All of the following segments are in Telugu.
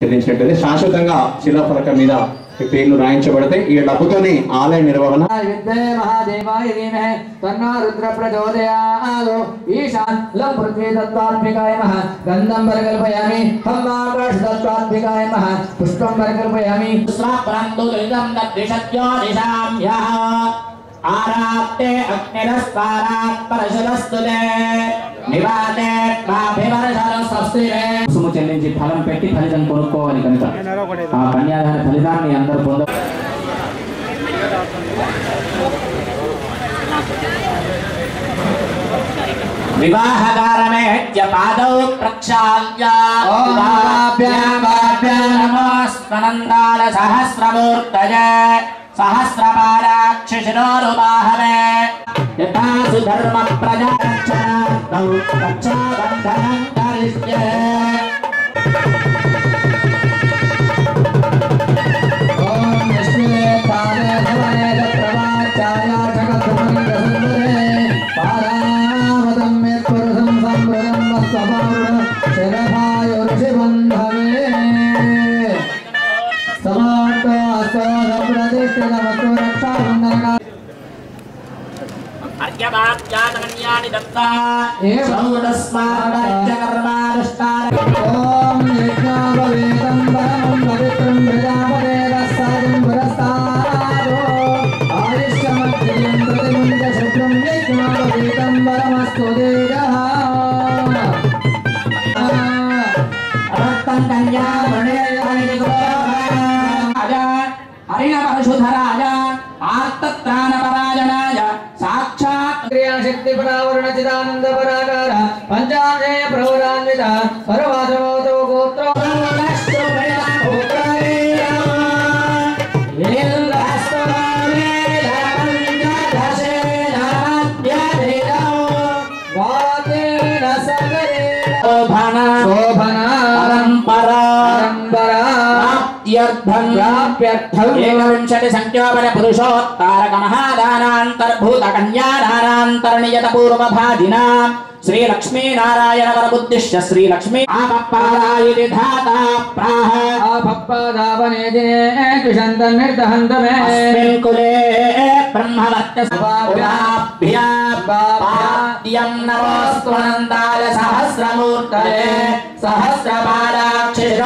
నిర్ణయించినట్లయితే శాశ్వతంగా శిలాఫలకం మీద ఈ పేర్లు రాయించబడితే ఈ డబ్బుతోనే ఆలయ నిర్వహణ విద్మే మహాదేవాయ ధీమహి తన్నో రుద్ర ప్రచోదయాదు ఈశాన్ లం పృథ్వీ తత్వాత్మికాయ మహ గంధం పరికల్పయామి హం ఆకాశ తత్వాత్మికాయ మహ పుష్పం పరికల్పయామి స్వాప్రాంతో దురితం తద్విషత్యో నిశామ్యః ఆరాప్తే అగ్నిరస్పారాత్ పరశురస్తుతే నివాతే త్వాభివర్షరస్వస్తిరే సుము చెల్లించి ఫలం పెట్టి ఫలితం కొనుక్కోవాలి కనుక ఆ కన్యాదాన ఫలితాన్ని అందరూ పొంద వివాహకారమేత్య పాదౌ ప్రక్షాళ్య ఓం బాభ్యాం బాభ్యాం నమోస్మనందాల సహస్రమూర్తయ సహస్రపారాక్షిశిరోరుబాహవే యథా సుధర్మ ప్రజాక్షణార్థౌ రక్షాబంధనం కరిష్యే ఓం విష్ణువే పాదే ధవనే ప్రవాచాయ జగద్గురుం గసుందరే పారావతం మే పురుషం సంప్రదం వస్వపారుణ శరభాయుర్షిబంధవే సమార్త అస్తోద ప్రతిష్ఠితమస్తు రక్షాబంధనగా అర్ఘ్యమాప్యాతమన్యాని దత్తా ఏం? సౌరస్మారణకర్మానుష్ఠాన ఓం యజ్ఞాపవేదం పరమం పవిత్రం ప్రజాపవేదస్సాదం పురస్తాదో ఆయుష్యమగ్రియం ప్రతిముంజ శుభ్రం యజ్ఞాపవేదం పరమస్తు దేజః రక్తం కన్యా హరిణపరశుధరాజ ఆర్తత్రాణపరాయణాయ సాక్షాత్ క్రియాశక్తి పరావరణ చిదానంద పరాకార పంచాంగేయ ప్రవరాన్విత పరమాత్మతో గోత్ర వాతేన సగరేణ శోభన ప్రాప్త్యర్థం ప్రాప్యర్థం ఏకవింశతి సంఖ్యోపర పురుషోత్తారక మహాదానాంతర్భూత కన్యాదానాంతర్నియత పూర్వభాజినా శ్రీ లక్ష్మీ నారాయణ వరబుద్ధిశ్చ శ్రీ లక్ష్మీ ఆపప్పారాయితి ధాత ప్రాహ ఆపప్పాదావనే దినే ద్విషంతం నిర్దహంతమే అస్మిన్ కులే బ్రహ్మవర్చ పాద్యం నమోస్త్వనందాయ సహస్రమూర్తయే సహస్రపాదాక్షిరో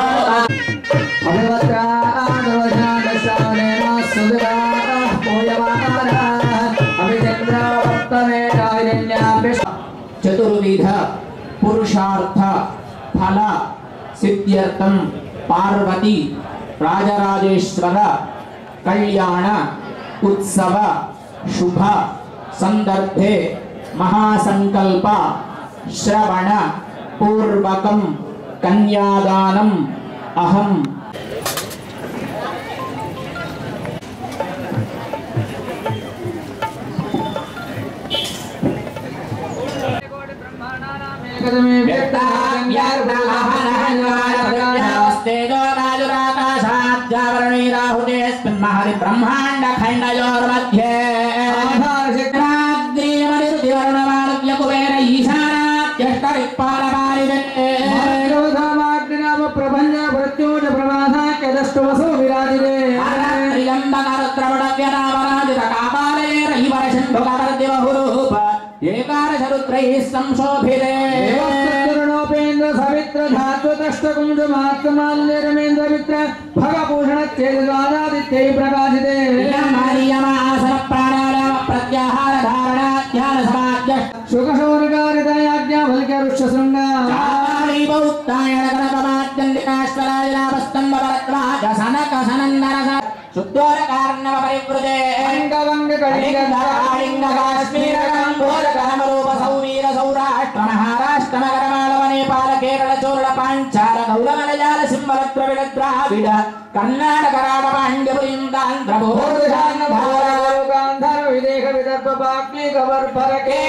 చతుర్విధ పురుషార్థ ఫల సిద్ధ్యర్థం పార్వతి రాజరాజేశ్వర కళ్యాణ ఉత్సవ శుభ సందర్భే మహాసంకల్ప శ్రవణ పూర్వకం కన్యాదానం అహం బ్రహ్మాండ ఖండయోర్मध्ये కుబేర ఈశానాత్యష్టరిక్పాలపాలిదే ప్రపంచ ప్రత్యోజ ప్రమాదాఖ్యదష్టు వసు విరాజిరే సంశోభితే దేవస్తరుణోపేంద్ర సవిత్ర ధాత్వతష్టకుంజ మాత్రమాల్య రమేంద్ర మిత్ర భగభూషణ చేదాదిత్యై ప్రకాశితే మరియమాసన ప్రాణాయామ ప్రత్యాహార ధారణ ధ్యాన సమాధ్య సుఖశౌనకారితయాజ్ఞ వల్క్య వృక్ష శృంగ అంగవంగ కళింగ కర్ణాటక గాంధర్వ విదేహ విదర్భ బాక్లి గవర్ భరకే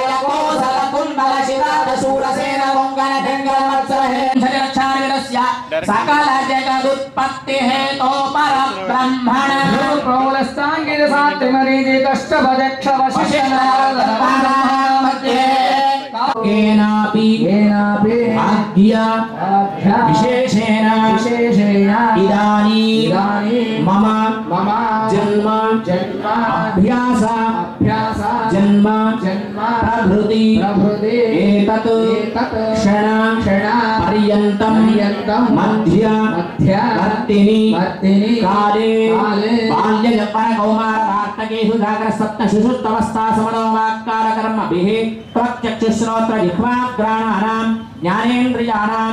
సకల జగదుత్పత్తి హేతో పర బ్రహ్మణ ప్రౌలస్థాంగిత సాత్రిమరీది కష్ట భజక్ష కేనాపి ఏనాపి అగ్ని అద్య విశేషేణ విశేషేణ ఇదానీ ఇదానీం మమ మమ జన్మ జన్మ అభ్యాస అభ్యాస జన్మ జన్మ ప్రభృతి ప్రభృతి ఏతత్ ఏతత్ క్షణ క్షణ పర్యంతం పర్యంతం మధ్య మధ్య వర్తిని వర్తిని కాలే కాలే బాల్య జపన కౌమార వార్తకేషు జాగ్ర సప్త శిశుత్వస్థా సమనో వాక్కార కర్మభిః ప్రత్యక్షశ్రోత్ర జిహ్వాగ్రాణానాం జ్ఞానేంద్రియాణాం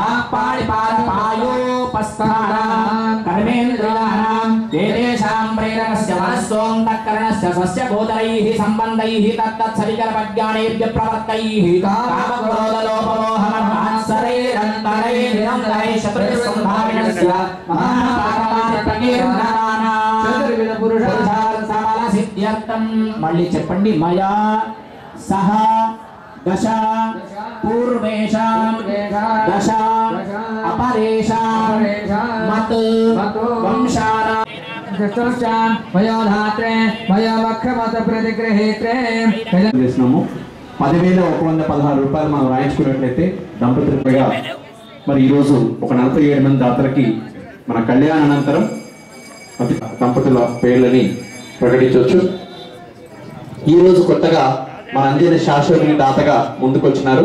వాక్పాణిపాదపాయోపస్థానాం కర్మేంద్రియాణాం వేదేషాం ప్రేరకస్య మనస్సోంతఃకరణస్య స్వస్య భూతరైః సంబంధైః తత్తత్సవికల్పజ్ఞానేభ్య ప్రవర్తైః కామక్రోధలోపమోహమన్మాత్సరైరంతరైర్నిరంతరైः శత్రుసంభావినస్య మహాపాపమాత్రకీర్ణనానాం చతుర్విధ పురుష పురుషార్థ సిద్ధ్యర్థం మళ్ళీ చెప్పండి మయా సహ దశ పూర్వేషాం దశ అపరేషాం మత్ వంశానాం చతుశ్చాం వయోధాత్రే వయోవక్షమత ప్రతిగ్రహేత్రే చేసినాము పదివేల ఒక వంద పదహారు రూపాయలు మనం రాయించుకున్నట్లయితే దంపతులుగా మరి ఈరోజు ఒక నలభై ఏడు మంది దాతలకి మన కళ్యాణ అనంతరం అతి దంపతుల పేర్లని ప్రకటించవచ్చు ఈరోజు కొత్తగా మన అంజన శాశ్వతిని దాతగా ముందుకొచ్చినారు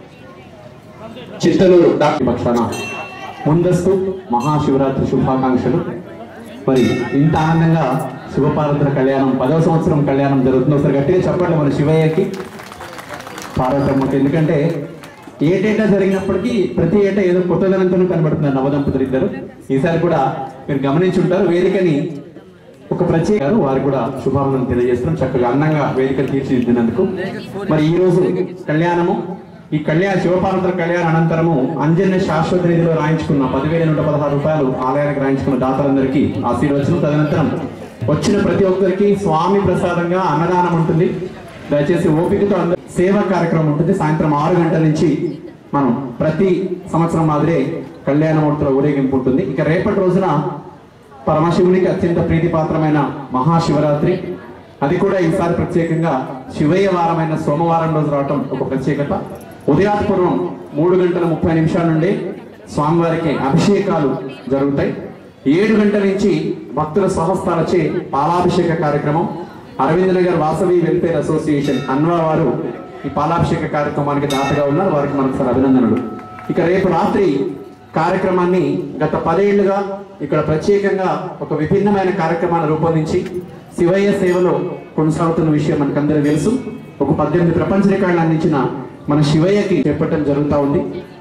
చిత్తలూరు డాక్టర్ పక్షాన ముందస్తు మహాశివరాత్రి శుభాకాంక్షలు మరి ఇంత ఆనందంగా శివపార్వతుల కళ్యాణం పదవ సంవత్సరం కళ్యాణం జరుగుతుంది ఒకసారి గట్టిగా చెప్పండి మన శివయ్యకి పార్వతమ్మకి ఎందుకంటే ఏటేటా జరిగినప్పటికీ ప్రతి ఏటా ఏదో కొత్తదనంతో కనబడుతున్నారు నవదంపతులు ఇద్దరు ఈసారి కూడా మీరు గమనించి ఉంటారు వేదికని ఒక ప్రత్యేక వారికి కూడా శుభాకాంక్షలు తెలియజేస్తున్నాం చక్కగా అందంగా వేదిక తీర్చిదిద్దినందుకు మరి ఈ రోజు కళ్యాణము ఈ కళ్యాణ శివపార్వతుల కళ్యాణ అనంతరము అంజన్య శాశ్వత నిధిలో రాయించుకున్న పదివేల నూట పదహారు రూపాయలు ఆలయానికి రాయించుకున్న దాతలందరికీ ఆశీర్వచనం తదనంతరం వచ్చిన ప్రతి ఒక్కరికి స్వామి ప్రసాదంగా అన్నదానం ఉంటుంది దయచేసి ఓపికతో అందరూ సేవా కార్యక్రమం ఉంటుంది సాయంత్రం ఆరు గంటల నుంచి మనం ప్రతి సంవత్సరం మాదిరే కళ్యాణమూర్తుల ఊరేగింపు ఉంటుంది ఇక రేపటి రోజున పరమశివునికి అత్యంత ప్రీతిపాత్రమైన మహాశివరాత్రి అది కూడా ఈసారి ప్రత్యేకంగా శివయ్య వారమైన సోమవారం రోజు రావటం ఒక ప్రత్యేకత ఉదయాత్పూర్వం మూడు గంటల ముప్పై నిమిషాల నుండి స్వామివారికి అభిషేకాలు జరుగుతాయి ఏడు గంటల నుంచి భక్తుల స్వహస్తాలచే పాలాభిషేక కార్యక్రమం అరవింద్ నగర్ వాసవి వెల్ఫేర్ అసోసియేషన్ అన్వా వారు ఈ పాలాభిషేక కార్యక్రమానికి దాతగా ఉన్నారు వారికి మనకు అభినందనలు ఇక రేపు రాత్రి కార్యక్రమాన్ని గత పదేళ్లుగా ఇక్కడ ప్రత్యేకంగా ఒక విభిన్నమైన కార్యక్రమాన్ని రూపొందించి శివయ్య సేవలో కొనసాగుతున్న విషయం మనకందరికీ తెలుసు ఒక పద్దెనిమిది ప్రపంచ రికార్డులు అందించిన మన శివయ్యకి చెప్పటం జరుగుతూ ఉంది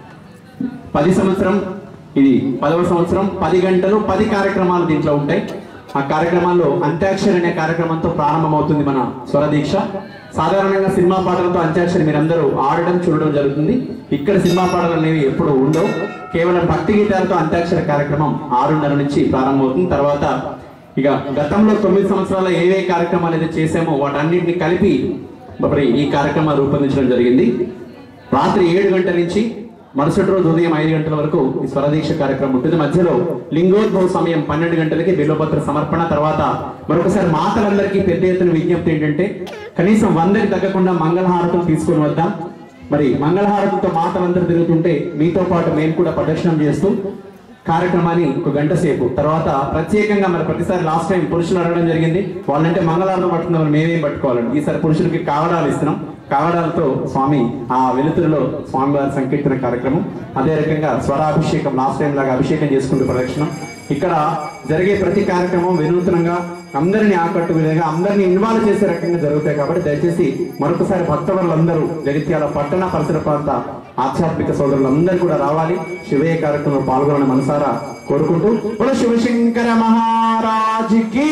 పది సంవత్సరం ఇది పదవ సంవత్సరం పది గంటలు పది కార్యక్రమాలు దీంట్లో ఉంటాయి ఆ కార్యక్రమాల్లో అంత్యాక్షరి అనే కార్యక్రమంతో ప్రారంభమవుతుంది మన స్వరదీక్ష సాధారణంగా సినిమా పాటలతో అంత్యాక్షరి మీరందరూ ఆడడం చూడడం జరుగుతుంది ఇక్కడ సినిమా పాటలు అనేవి ఎప్పుడు ఉండవు కేవలం భక్తి గీతాలతో అంత్యాక్షరి కార్యక్రమం ఆరున్నర నుంచి ప్రారంభమవుతుంది తర్వాత ఇక గతంలో తొమ్మిది సంవత్సరాల ఏవే కార్యక్రమాలు అయితే చేసామో వాటన్నింటిని కలిపి మరి ఈ కార్యక్రమాలు రూపొందించడం జరిగింది రాత్రి ఏడు గంటల నుంచి మరుసటి రోజు ఉదయం ఐదు గంటల వరకు ఈ స్వరదీక్ష కార్యక్రమం ఉంటుంది మధ్యలో లింగోద్భవ సమయం పన్నెండు గంటలకి బిల్వపత్ర సమర్పణ తర్వాత మరొకసారి మాతలందరికీ పెద్ద ఎత్తున విజ్ఞప్తి ఏంటంటే కనీసం వందకి తగ్గకుండా మంగళహారతులు తీసుకొని వద్దాం మరి మంగళహారతులతో మాతలందరూ తిరుగుతుంటే మీతో పాటు మేము కూడా ప్రదక్షిణం చేస్తూ కార్యక్రమాన్ని ఒక గంట సేపు తర్వాత ప్రత్యేకంగా మరి ప్రతిసారి లాస్ట్ టైం పురుషులు అడగడం జరిగింది వాళ్ళంటే మంగళవారం పట్టుకున్న మేమేం పట్టుకోవాలండి ఈసారి పురుషులకి కావడాలు ఇస్తున్నాం కావడాలతో స్వామి ఆ వెలుతురులో స్వామివారి సంకీర్తన కార్యక్రమం అదే రకంగా స్వరాభిషేకం లాస్ట్ టైం లాగా అభిషేకం చేసుకుంటూ ప్రదక్షిణం ఇక్కడ జరిగే ప్రతి కార్యక్రమం వినూత్నంగా అందరినీ ఆకట్టు విధంగా అందరినీ ఇన్వాల్వ్ చేసే రకంగా జరుగుతాయి కాబట్టి దయచేసి మరొకసారి భక్తవరులందరూ జగిత్యాల పట్టణ పరిసర ప్రాంత ఆధ్యాత్మిక సోదరులందరూ కూడా రావాలి శివయ్య కార్యక్రమంలో పాల్గొనని మనసారా కోరుకుంటూ బుల శివశంకర మహారాజుకి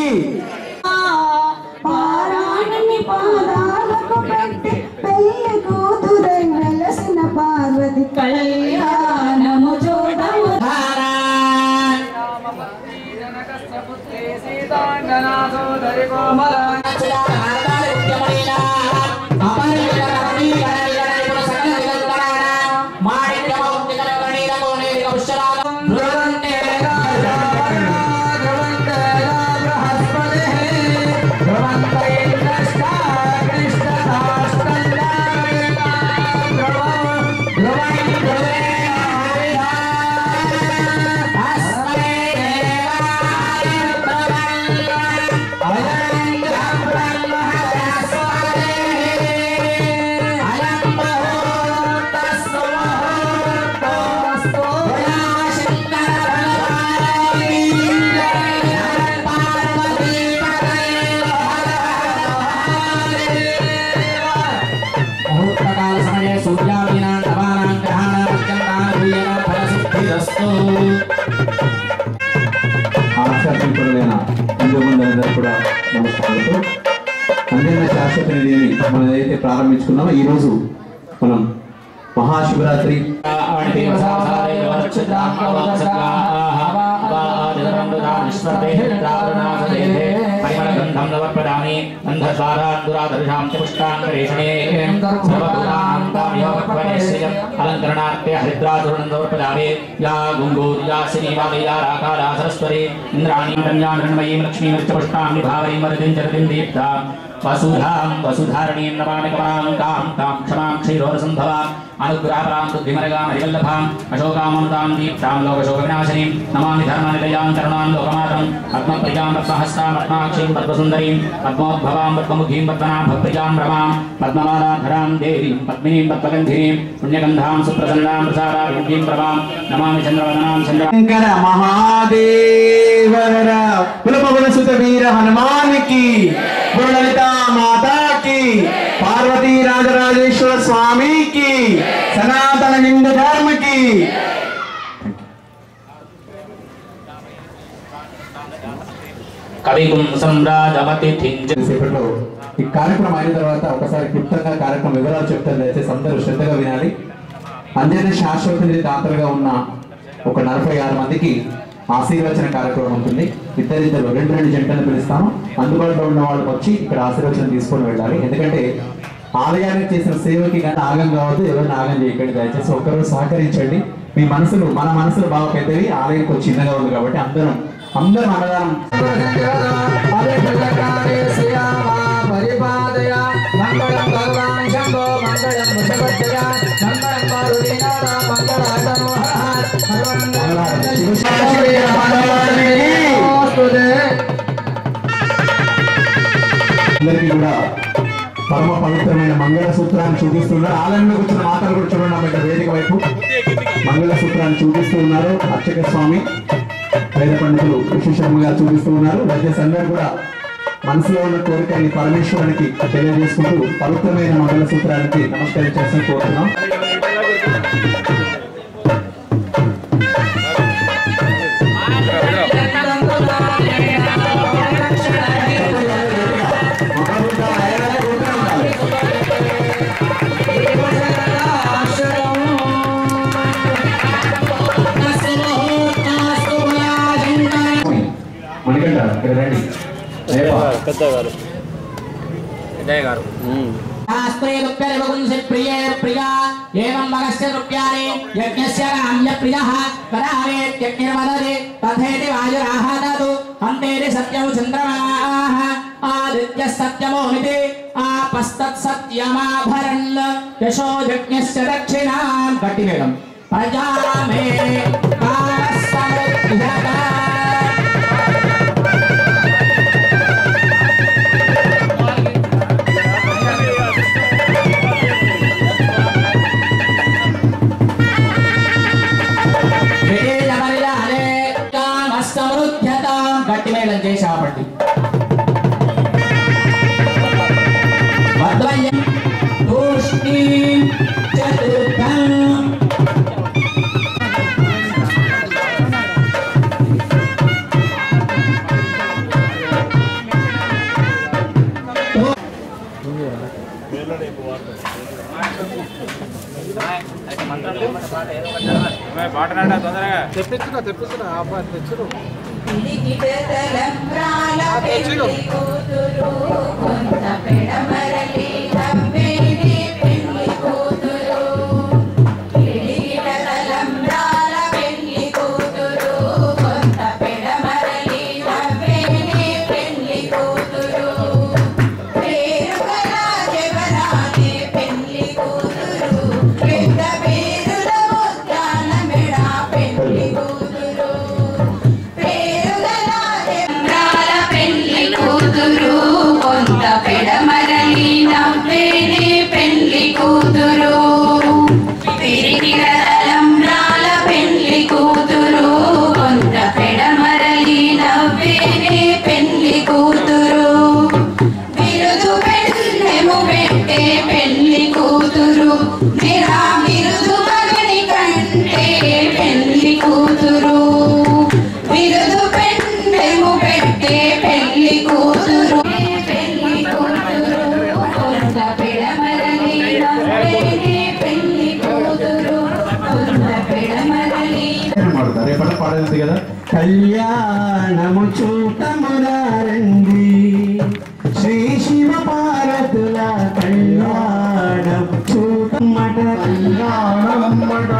పారాణి పాదాలకు పెట్టి పెళ్లి కూతురై వెలసిన పార్వతి కళ్యాణము చూడము ధ్రువం కూడా నమస్కారాలతో అంజన్న శాశ్వత నిధిని మనం ఏదైతే ప్రారంభించుకున్నామో ఈ రోజు మనం మహాశివరాత్రి అలంకరణార్థే హరిద్రాసురణందోర్పదామి యా గుంగూర్యా శ్రీవాదయా రాకాలా సరస్వతి ఇంద్రాణి కన్యామృణమయీం లక్ష్మీమృత్యపుష్టామి భావరీం వరదిం చరదిం దీప్తా వసుధాం వసుధారణీం నమామి కమాం కాం కాం క్షమాం క్షీరోరసంభవాం అనుగ్రహపరాం బుద్ధిమరగాం హరివల్లభాం అశోకామృతాం దీప్తాం లోకశోక వినాశనీం నమామి ధర్మనిలయాం కరుణాం లోకమాతం పద్మప్రియాం పద్మహస్తాం పద్మాక్షీం పద్మసుందరీం పద్మోద్భవాం పద్మముఖీం పద్మనాభప్రియాం రమాం పద్మమాలాధరాం దేవీం పద్మినీం పద్మగంధిరీం పుణ్యగంధాం సుప్రసన్నాం ప్రసారాభిం ప్రమాం నమామి చంద్రవదనాం చంద్ర శంకర మహాదేవర కులపవన సుత వీర హనుమానికి గురులలిత మాతాకి పార్వతీ రాజరాజేశ్వర స్వామికి సనాతన హిందూ ధర్మకి కవిగుం సంరాజమతిథించ సేపట్లో ఈ కార్యక్రమం అయిన తర్వాత ఒకసారి క్లుప్తంగా కార్యక్రమం వివరాలు చెప్తాను దయచేసి అందరూ శ్రద్ధగా వినాలి అంజన శాశ్వత నిధి దాతలుగా ఉన్న ఒక నలభై ఆరు మందికి ఆశీర్వచన కార్యక్రమం ఉంటుంది ఇద్దరిద్దరు రెండు రెండు జంటలు పిలుస్తాము అందుబాటులో ఉన్న వాళ్ళు వచ్చి ఇక్కడ ఆశీర్వచనం తీసుకొని వెళ్ళాలి ఎందుకంటే ఆలయానికి చేసిన సేవకి కానీ ఆగం కావద్దు ఎవరిని ఆగం చేయకండి దయచేసి ఒక్కరు సహకరించండి మీ మనసులు మన మనసులు బాగా పెద్దవి ఆలయం కొంచెం చిన్నగా ఉంది కాబట్టి అందరం అందరం అన్నదానం పరిపాదయ మంగళం భగవాన్ శంభో మంగళం ముషభద్రయ మంగళం పార్వతీనాథ అందరికీ కూడా పరమ పవిత్రమైన మంగళ సూత్రాన్ని చూపిస్తున్నారు ఆలయంలో కూర్చున్న మాటలు కూడా చూడండి ఆమె ఇక్కడ వేదిక వైపు మంగళ సూత్రాన్ని చూపిస్తూ ఉన్నారు అర్చక స్వామి వేద పండితులు కృషి శర్మ గారు చూపిస్తూ ఉన్నారు దయచేసి అందరూ కూడా మనసులో ఉన్న కోరికల్ని పరమేశ్వరునికి తెలియజేసుకుంటూ పవిత్రమైన మంగళ సూత్రానికి నమస్కరించాల్సిన కోరుతున్నాం మణికంఠ ఇక్కడ రండి రేపా ప్రియే ప్రియా ఏవం మగస్య రూప్యాని యజ్ఞస్య రామ్య ప్రియః కరావేత్యగ్నిర్వదతి తథేతి వాయురాహాదతు అంతేతి సత్యం చంద్రమాః ఆదిత్య సత్యమోమితి ఆపస్తత్ సత్యమాభరన్ యశో యజ్ఞస్య దక్షిణాం గట్టి వేదం ప్రజామే కామస్సముద్యత వేదమరిదానే కామస్తమృద్ధ్యతాం గట్టి మేళం చేసి ఆపండి వద్వయం తూష్ణీ చతుర్థం పిడికిటతలంబ్రాల పెళ్లి కూతురు కొంత పెడమరలి నవ్వేది పెళ్లి కూతురు పిడికిటతలంబ్రాల పెళ్లి కూతురు కొంత పెడమరలి నవ్వేది పెళ్లి కూతురు పేరుగల జవరాలి పెళ్లి కూతురు పెద్ద పేరుల ముద్దాల మెడ పెళ్లి కూతురు పేరుగల జవరాల పెళ్లి కూతురు కొంత పెడమరలి నవ్వేది కళ్యాణము చూతమునారండి శ్రీ శివ పార్వతుల కళ్యాణం చూతమ్మట కళ్యాణం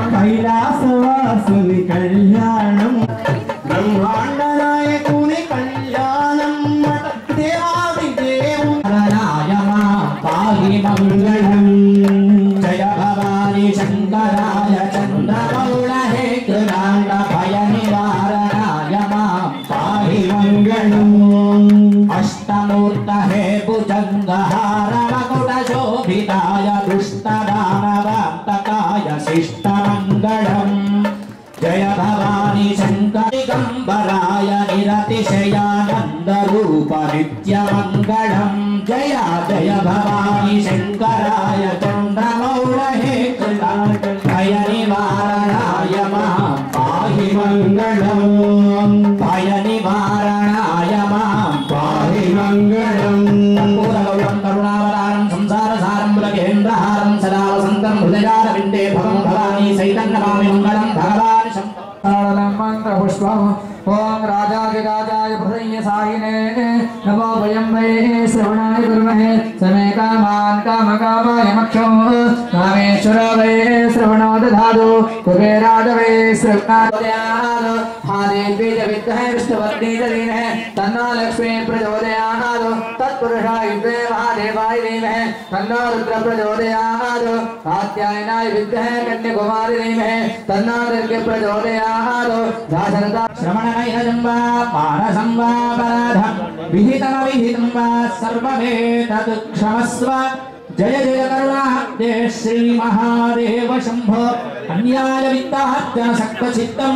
కైలాసవాసుని కళ్యాణం బ్రహ్మాండ నాయకుని కళ్యాణం మట దేవాది దేవునాయమా పాగి మంగళం జయ భవాని శంకరాయ చంద్రమౌళ హే కృతాండ భయ నివారణాయ మా పాహి మంగళం అష్టమూర్త హే భుజంగహార మకుట శోభితాయ దుష్టదానవాంతకాయ శిష్టమంగళం జయ భవాని శంకరిగంబరాయ నిరతిశయానందరూప నిత్యమంగళం జయ జయ భవాని శంకరాయ చంద్రమౌళ హే భయ నివారణాయ మా పాహి మంగళం భయ నివారణాయ మా పాహి మంగళం పూరగౌరం కరుణావతారం సంసారసారం పులకేంద్రహారం సదా వసంతం హృదయారవిందే భవం భవాని సైతన్నమామి మంగళం భగవాన్ శంకర పుష్పం ఓం రాజాదిరాజాయ హృదయ సాయినే నమో వయం వై శ్రవణాయ గురుమహే సమే కామాన్ కామకామాయ మక్షం కామేశ్వర వై శ్రవణో దధాదు కుబేరాజ వై శ్రవణాదయాదు హాదేవీజ విద్మహే విష్ణువర్ణీ జలీనే తన్నో లక్ష్మీ ప్రచోదయాదు తత్పురుషాయ విద్మే మహాదేవాయ ధీమహే తన్నో రుద్ర ప్రచోదయాదు కాత్యాయనాయ విద్మహే కన్యకుమారి ధీమహే తన్నో దుర్గ ప్రచోదయాదు దాశరథ శ్రవణనైనం వా మానసం వా పరాధం విహితమ విహితం వా సర్వమేతత్ క్షమస్వ జయ జయ కరుణాబ్దే శ్రీ మహాదేవ శంభో అన్యాయ విత్తార్జన సక్త చిత్తం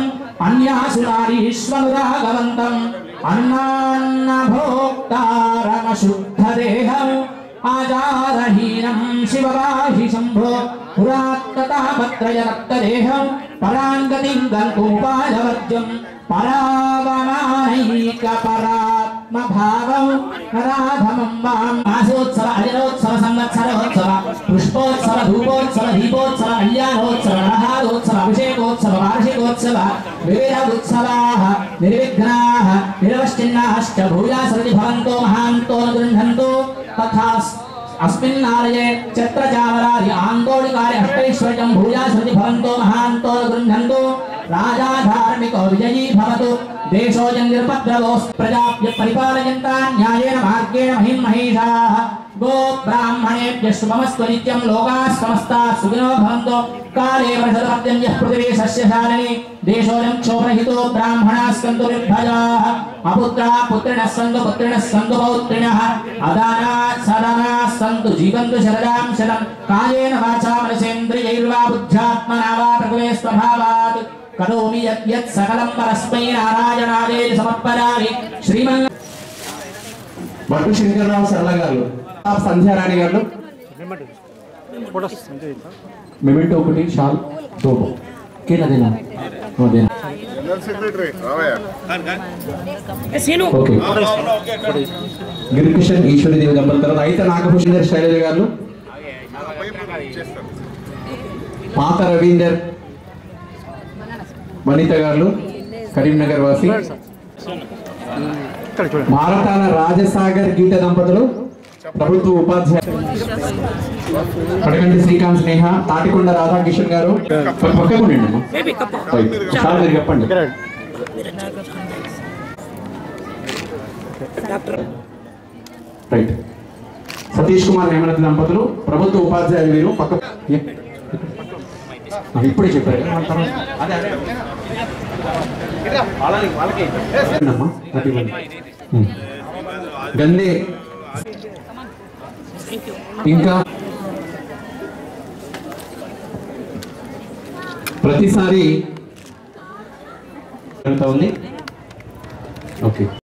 అన్యాసునారీశ్వరురాగవంతం అన్నాన్న భోక్తారమ శుద్ధ దేహం ఆచారహీనం శివవాహి శంభో పురాత్తతాపత్రయ రక్తదేహం పరాంగతిం గల్కోపాయవర్జం పరావమానైక పరాత్మ భావం పరాధమం మాం మాసోత్సవ అజరోత్సవ సంవత్సరోత్సవ పుష్పోత్సవ ధూపోత్సవ దీపోత్సవ కళ్యాణోత్సవ నరహారోత్సవ అభిషేకోత్సవ వార్షికోత్సవ వివిధ ఉత్సవాः నిర్విఘ్నాः నిరవశ్చిన్నాశ్చ భూయాసరతి భవంతో మహాంతో న గృహంతు తథా अस्मिन्नालये छत्रचामरादि आन्दोलिकार्य हस्तैश्वर्यं भूयासृति भवन्तो महान्तो न गृह्णन्तु राजा धार्मिको विजयी भवतु देशोऽयं निरपद्रवोस् प्रजाभ्य परिपालयन्ता न्यायेन मार्गेण महिं महिषाः गो ब्राह्मणेभ्यः शुभमस्तु नित्यं लोकाः समस्ताः सुखिनो भवन्तु काले वर्षदमद्यं यः पृथिवी सस्यशालिनी देशोऽयं क्षोभरहितो ब्राह्मणाः स्कन्तु निर्भयाः अपुत्राः पुत्रिणः सन्तु पुत्रिणः सन्तु पौत्रिणः अदानाः सदानाः सन्तु जीवन्तु शरदां शरं कायेन वाचा मनसेन्द्रियैर्वा बुद्ध्यात्मना वा प्रभवे स्वभावात् करोमि यत् यत् सकलं परस्मै नारायणादेव समर्पयामि श्रीमन् భట్టు శంకర్రావు సరళ గారు సంధ్యారాణి గారు మెమెంటో ఒకటి షాల్ టోబో కేనదేనా అదేనా జనరల్ సెక్రటరీ రావయ్యా ఓకే గిరికిషన్ ఈశ్వరి దేవి దంపతులు రైత నాగభూషణ్ గారు శైలజ గారు చేస్తారు పాత రవీందర్ వనిత గారు కరీంనగర్ వాసి మారతాల రాజసాగర్ గీత దంపతులు ప్రభుత్వ ఉపాధ్యాయ పడకండి శ్రీకాంత్ స్నేహ తాటికొండ రాధాకిషన్ గారు పక్కకు ఉండండి అమ్మా. రైట్. చాలా మీరు చెప్పండి రైట్ సతీష్ కుమార్ హేమలత దంపతులు ప్రభుత్వ ఉపాధ్యాయులు వీరు పక్క ఏ? ఆ, ఇప్పుడే చెప్పారు కదా, మన తర్వాత. అదే, అదే. అమ్మా, అటు ఇవ్వండి. ఉమ్. గందే ఇంకా ప్రతిసారి జరుగుతా ఉంది ఓకే